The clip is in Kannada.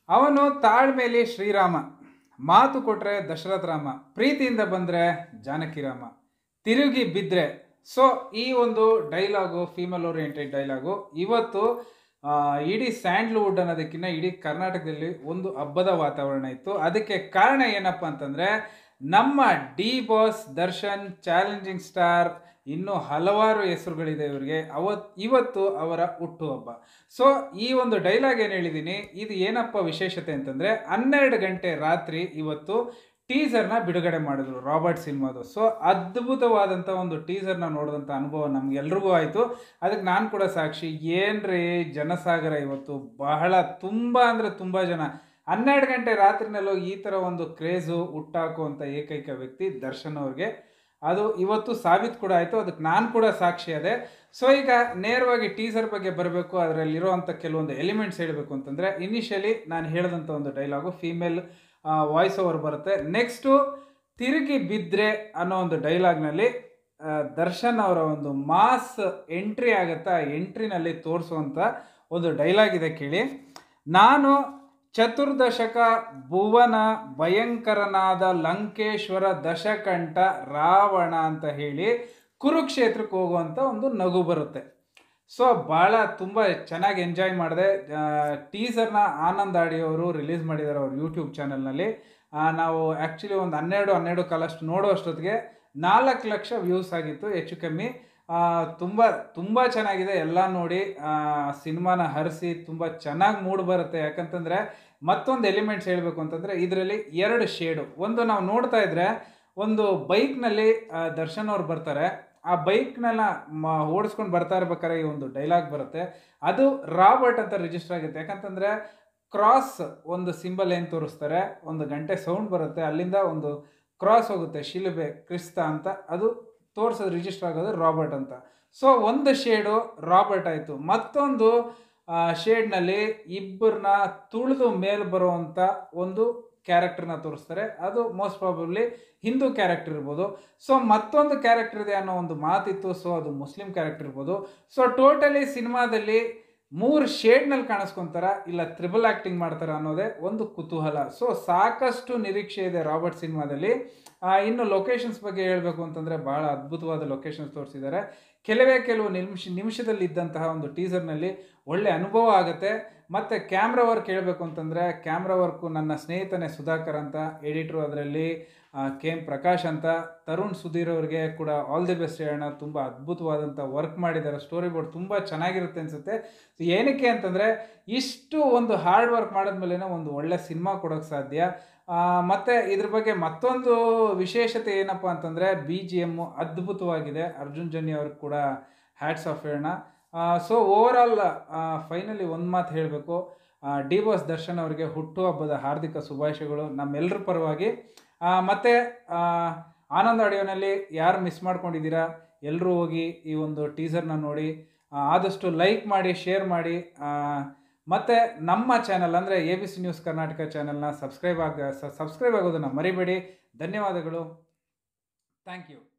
ಅವನು ತಾಳ್ಮೇಲಿ ಶ್ರೀರಾಮ ಮಾತು ಕೊಟ್ರೆ ದಶರಥ ರಾಮ ಪ್ರೀತಿಯಿಂದ ಬಂದರೆ ಜಾನಕಿ ರಾಮ ತಿರುಗಿ ಬಿದ್ದರೆ ಸೊ ಈ ಒಂದು ಡೈಲಾಗು ಫೀಮೇಲ್ ಓರಿಯೆಂಟೆಡ್ ಡೈಲಾಗು ಇವತ್ತು ಆ, ಇಡೀ ಸ್ಯಾಂಡ್ಲ್ವುಡ್ ಅನ್ನೋದಕ್ಕಿಂತ ಇಡೀ ಕರ್ನಾಟಕದಲ್ಲಿ ಒಂದು ಹಬ್ಬದ ವಾತಾವರಣ ಇತ್ತು ಅದಕ್ಕೆ ಕಾರಣ ಏನಪ್ಪ ಅಂತಂದರೆ ನಮ್ಮ D Boss Darshan challenging star ಇನ್ನೂ ಹಲವಾರು ಹೆಸರುಗಳಿದೆ ಇವರಿಗೆ ಅವತ್ ಇವತ್ತು ಅವರ ಹುಟ್ಟುಹಬ್ಬ ಸೊ ಈ ಒಂದು ಡೈಲಾಗ್ ಏನು ಹೇಳಿದ್ದೀನಿ ಇದು ಏನಪ್ಪ ವಿಶೇಷತೆ ಅಂತಂದರೆ ಹನ್ನೆರಡು ಗಂಟೆ ರಾತ್ರಿ ಇವತ್ತು ಟೀಸರ್ನ ಬಿಡುಗಡೆ ಮಾಡಿದ್ರು ರಾಬರ್ಟ್ ಸಿನಿಮಾದು ಸೊ ಅದ್ಭುತವಾದಂಥ ಒಂದು ಟೀಸರ್ನ ನೋಡಿದಂಥ ಅನುಭವ ನಮ್ಗೆಲ್ರಿಗೂ ಆಯಿತು ಅದಕ್ಕೆ ನಾನು ಕೂಡ ಸಾಕ್ಷಿ ಏನ್ರಿ ಜನಸಾಗರ ಇವತ್ತು ಬಹಳ ತುಂಬ ಅಂದರೆ ತುಂಬ ಜನ ಹನ್ನೆರಡು ಗಂಟೆ ರಾತ್ರಿನಲ್ಲೂ ಈ ಥರ ಒಂದು ಕ್ರೇಜು ಹುಟ್ಟಾಕುವಂಥ ಏಕೈಕ ವ್ಯಕ್ತಿ ದರ್ಶನ್ ಅವ್ರಿಗೆ ಅದು ಇವತ್ತು ಸಾಬೀತು ಕೂಡ ಆಯಿತು ಅದಕ್ಕೆ ನಾನು ಕೂಡ ಸಾಕ್ಷಿ ಅದೇ ಸೊ ಈಗ ನೇರವಾಗಿ ಟೀಸರ್ ಬಗ್ಗೆ ಬರಬೇಕು ಅದರಲ್ಲಿರುವಂಥ ಕೆಲವೊಂದು ಎಲಿಮೆಂಟ್ಸ್ ಹೇಳಬೇಕು ಅಂತಂದರೆ ಇನಿಷಿಯಲಿ ನಾನು ಹೇಳಿದಂಥ ಒಂದು ಡೈಲಾಗು ಫೀಮೇಲ್ ವಾಯ್ಸ್ ಓವರ್ ಬರುತ್ತೆ ನೆಕ್ಸ್ಟು ತಿರುಗಿ ಬಿದ್ದರೆ ಅನ್ನೋ ಒಂದು ಡೈಲಾಗ್ನಲ್ಲಿ ದರ್ಶನ್ ಅವರ ಒಂದು ಮಾಸ್ ಎಂಟ್ರಿ ಆಗುತ್ತಾ ಎಂಟ್ರಿನಲ್ಲಿ ತೋರಿಸುವಂಥ ಒಂದು ಡೈಲಾಗ್ ಇದೆ ಕೇಳಿ ನಾನು ಚತುರ್ದಶಕ ಭುವನ ಭಯಂಕರನಾದ ಲಂಕೇಶ್ವರ ದಶಕಂಠ ರಾವಣ ಅಂತ ಹೇಳಿ ಕುರುಕ್ಷೇತ್ರಕ್ಕೆ ಹೋಗುವಂಥ ಒಂದು ನಗು ಬರುತ್ತೆ ಸೊ ಭಾಳ ತುಂಬ ಚೆನ್ನಾಗಿ ಎಂಜಾಯ್ ಮಾಡಿದೆ ಟೀಸರ್ನ ಆನಂದ್ ಆಡಿಯೋರು ರಿಲೀಸ್ ಮಾಡಿದ್ದಾರೆ ಅವ್ರ ಯೂಟ್ಯೂಬ್ ಚಾನಲ್ನಲ್ಲಿ ನಾವು ಆ್ಯಕ್ಚುಲಿ ಒಂದು ಹನ್ನೆರಡು ಹನ್ನೆರಡು ಕಾಲಷ್ಟು ನೋಡೋ ಅಷ್ಟೊತ್ತಿಗೆ ನಾಲ್ಕು ಲಕ್ಷ ವ್ಯೂಸ್ ಆಗಿತ್ತು ಹೆಚ್ಚು ಕಮ್ಮಿ ತುಂಬ ತುಂಬ ಚೆನ್ನಾಗಿದೆ ಎಲ್ಲ ನೋಡಿ ಸಿನಿಮಾನ ಹರಿಸಿ ತುಂಬ ಚೆನ್ನಾಗಿ ಮೂಡ್ ಬರುತ್ತೆ ಯಾಕಂತಂದರೆ ಮತ್ತೊಂದು ಎಲಿಮೆಂಟ್ಸ್ ಹೇಳಬೇಕು ಅಂತಂದರೆ ಇದರಲ್ಲಿ ಎರಡು ಶೇಡು ಒಂದು ನಾವು ನೋಡ್ತಾ ಇದ್ರೆ ಒಂದು ಬೈಕ್ನಲ್ಲಿ ದರ್ಶನ್ ಅವ್ರು ಬರ್ತಾರೆ ಆ ಬೈಕ್ನೆಲ್ಲ ಮ ಓಡಿಸ್ಕೊಂಡು ಬರ್ತಾ ಇರ್ಬೇಕಾದ್ರೆ ಈ ಒಂದು ಡೈಲಾಗ್ ಬರುತ್ತೆ ಅದು ರಾಬರ್ಟ್ ಅಂತ ರಿಜಿಸ್ಟರ್ ಆಗುತ್ತೆ ಯಾಕಂತಂದರೆ ಕ್ರಾಸ್ ಒಂದು ಸಿಂಬಲ್ ಏನು ತೋರಿಸ್ತಾರೆ ಒಂದು ಗಂಟೆ ಸೌಂಡ್ ಬರುತ್ತೆ ಅಲ್ಲಿಂದ ಒಂದು ಕ್ರಾಸ್ ಹೋಗುತ್ತೆ ಶಿಲುಬೆ ಕ್ರಿಸ್ತ ಅಂತ ಅದು ತೋರಿಸೋದು ರಿಜಿಸ್ಟರ್ ಆಗೋದು ರಾಬರ್ಟ್ ಅಂತ ಸೊ ಒಂದು ಶೇಡು ರಾಬರ್ಟ್ ಆಯಿತು ಮತ್ತೊಂದು ಶೇಡ್ನಲ್ಲಿ ಇಬ್ಬರನ್ನ ತುಳಿದು ಮೇಲೆ ಬರುವಂಥ ಒಂದು ಕ್ಯಾರೆಕ್ಟರ್ನ ತೋರಿಸ್ತಾರೆ ಅದು ಮೋಸ್ಟ್ ಪ್ರಾಬಬ್ಲಿ ಹಿಂದೂ ಕ್ಯಾರೆಕ್ಟರ್ ಇರ್ಬೋದು ಸೊ ಮತ್ತೊಂದು ಕ್ಯಾರೆಕ್ಟರ್ ಇದೆ ಅನ್ನೋ ಒಂದು ಮಾತಿತ್ತು ಸೊ ಅದು ಮುಸ್ಲಿಂ ಕ್ಯಾರೆಕ್ಟರ್ ಇರ್ಬೋದು ಸೊ ಟೋಟಲಿ ಸಿನಿಮಾದಲ್ಲಿ ಮೂರು ಶೇಡ್ನಲ್ಲಿ ಕಾಣಿಸ್ಕೊಂತಾರ ಇಲ್ಲ ತ್ರಿಬಲ್ ಆ್ಯಕ್ಟಿಂಗ್ ಮಾಡ್ತಾರ ಅನ್ನೋದೇ ಒಂದು ಕುತೂಹಲ ಸೊ ಸಾಕಷ್ಟು ನಿರೀಕ್ಷೆ ಇದೆ ರಾಬರ್ಟ್ ಸಿನಿಮಾದಲ್ಲಿ ಇನ್ನು ಲೊಕೇಶನ್ಸ್ ಬಗ್ಗೆ ಹೇಳಬೇಕು ಅಂತಂದರೆ ಬಹಳ ಅದ್ಭುತವಾದ ಲೊಕೇಶನ್ಸ್ ತೋರಿಸಿದ್ದಾರೆ ಕೆಲವೇ ಕೆಲವು ನಿಮಿಷ ನಿಮಿಷದಲ್ಲಿ ಇದ್ದಂತಹ ಒಂದು ಟೀಸರ್ನಲ್ಲಿ ಒಳ್ಳೆ ಅನುಭವ ಆಗುತ್ತೆ ಮತ್ತು ಕ್ಯಾಮ್ರಾ ವರ್ಕ್ ಹೇಳಬೇಕು ಅಂತಂದರೆ ಕ್ಯಾಮ್ರಾ ವರ್ಕು ನನ್ನ ಸ್ನೇಹಿತನೇ ಸುಧಾಕರ್ ಅಂತ ಎಡಿಟ್ರು ಅದರಲ್ಲಿ ಕೆ ಎಂ ಪ್ರಕಾಶ್ ಅಂತ ತರುಣ್ ಸುಧೀರ್ ಅವರಿಗೆ ಕೂಡ ಆಲ್ ದಿ ಬೆಸ್ಟ್ ಹೇಳೋಣ ತುಂಬ ಅದ್ಭುತವಾದಂಥ ವರ್ಕ್ ಮಾಡಿದ್ದಾರೆ ಸ್ಟೋರಿ ಬೋರ್ಡ್ ತುಂಬ ಚೆನ್ನಾಗಿರುತ್ತೆ ಅನಿಸುತ್ತೆ ಸೊ ಏನಕ್ಕೆ ಅಂತಂದರೆ ಇಷ್ಟು ಒಂದು ಹಾರ್ಡ್ ವರ್ಕ್ ಮಾಡಿದ್ಮೇಲೆ ಒಂದು ಒಳ್ಳೆ ಸಿನಿಮಾ ಕೊಡೋಕ್ಕೆ ಸಾಧ್ಯ ಮತ್ತು ಇದ್ರ ಬಗ್ಗೆ ಮತ್ತೊಂದು ವಿಶೇಷತೆ ಏನಪ್ಪ ಅಂತಂದರೆ ಬಿ ಜಿ ಎಮ್ಮು ಅದ್ಭುತವಾಗಿದೆ ಅರ್ಜುನ್ ಜನ್ಯ ಅವ್ರಿಗೆ ಕೂಡ ಹ್ಯಾಟ್ಸ್ ಆಫ್ ಹೇಳೋಣ ಸೊ ಓವರ್ ಆಲ್ ಫೈನಲಿ ಒಂದು ಮಾತು ಹೇಳಬೇಕು ಡಿ ಬಾಸ್ ದರ್ಶನ್ ಅವರಿಗೆ ಹುಟ್ಟುಹಬ್ಬದ ಹಾರ್ದಿಕ ಶುಭಾಶಯಗಳು ನಮ್ಮೆಲ್ಲರ ಪರವಾಗಿ ಮತ್ತು ಆನಂದ್ ಆಡಿಯೋನಲ್ಲಿ ಯಾರು ಮಿಸ್ ಮಾಡ್ಕೊಂಡಿದ್ದೀರಾ ಎಲ್ಲರೂ ಹೋಗಿ ಈ ಒಂದು ಟೀಸರ್ನ ನೋಡಿ ಆದಷ್ಟು ಲೈಕ್ ಮಾಡಿ ಶೇರ್ ಮಾಡಿ ಮತ್ತು ನಮ್ಮ ಚಾನಲ್ ಅಂದರೆ A B C news Karnataka ಚಾನಲ್ನ ಸಬ್ಸ್ಕ್ರೈಬ್ ಆಗ ಸಬ್ಸ್ಕ್ರೈಬ್ ಆಗೋದನ್ನು ಮರಿಬೇಡಿ ಧನ್ಯವಾದಗಳು ಥ್ಯಾಂಕ್ ಯು